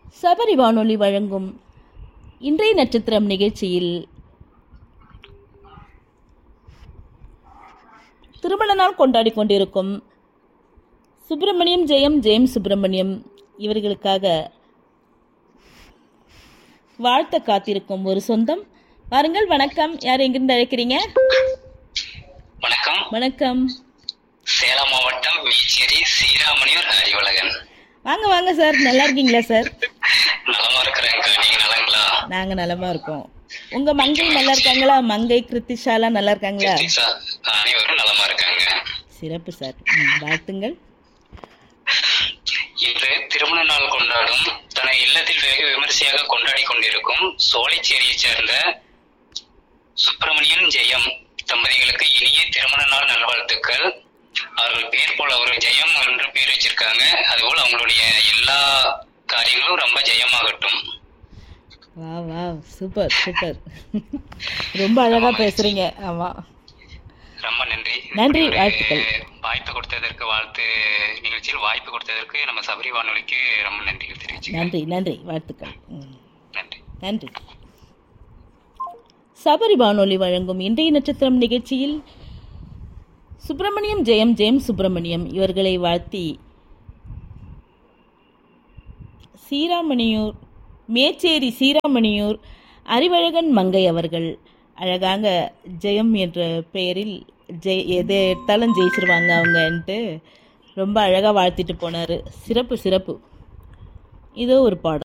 சபரி வானொலி வழங்கும் இன்றைய நட்சத்திரம் நிகழ்ச்சியில் திருமண நாள் கொண்டாடி கொண்டிருக்கும் சுப்பிரமணியம் ஜெயம் ஜெயம் சுப்பிரமணியம் இவர்களுக்காக வாழ்த்த காத்திருக்கும் ஒரு சொந்தம் வாருங்கள் வணக்கம் யார் எங்கிருந்து அழைக்கிறீங்க வணக்கம் வணக்கம் சேலம் மாவட்டம் மீச்சேரி சீராமணியூர் அறிவழகன் வாங்க வாங்க சார் நல்லா இருக்கீங்களா சார் நலமா இருக்கிறேங்க நீங்க நலங்களா நாங்கள் நலமா இருக்கோம் உங்க மங்கை நல்லா இருக்காங்களா மங்கை கிருத்திஷாலாம் நல்லா இருக்காங்களா கிருத்திகா, அனைவரும் நலமா இருக்காங்க சிறப்பு சார் ம், வாழ்த்துங்கள் இன்று திருமண நாள் கொண்டாடும் தனது இல்லத்தில் வெகு விமரிசையாக கொண்டாடி கொண்டிருக்கும் சோலைச்சேரியை சேர்ந்த சுப்பிரமணியன் ஜெயம் தம்பதிகளுக்கு இனிய திருமண நாள் நல்வாழ்த்துக்கள் அவர்கள் பேர் போல் அவர் ஜெயம் என்று பேர் வச்சிருக்காங்க அதுபோல் அவங்களுடைய எல்லா காரியங்களும் ரொம்ப ஜெயமாகட்டும் வா வா சூப்பர் சூப்பர் ரொம்ப அழகா பேசுறீங்க ஆமா ரொம்ப நன்றி நன்றி, இப்படி ஒரு வாழ்த்துக்கள். வாய்ப்பு கொடுத்ததற்கு வாழ்த்து நிகழ்ச்சியில் வாய்ப்பு கொடுத்ததற்கு நம்ம சபரி வானொலிக்கு ரொம்ப நன்றிகள் தெரிவிச்சுக்கிறேன் நன்றி நன்றி வாழ்த்துக்கள் ம், நன்றி நன்றி சபரி வானொலி வழங்கும் இன்றைய நட்சத்திரம் நிகழ்ச்சியில் சுப்பிரமணியம் ஜெயம் ஜெயம் சுப்பிரமணியம் இவர்களை வாழ்த்தி சீராமணியூர் மேச்சேரி சீராமணியூர் அறிவழகன் மங்கை அவர்கள் அழகாக ஜெயம் என்ற பெயரில் ஜெய் எது எடுத்தாலும் ஜெயிச்சிருவாங்க அவங்கன்ட்டு ரொம்ப அழகாக வாழ்த்திட்டு போனார் சிறப்பு சிறப்பு இதோ ஒரு பாடல்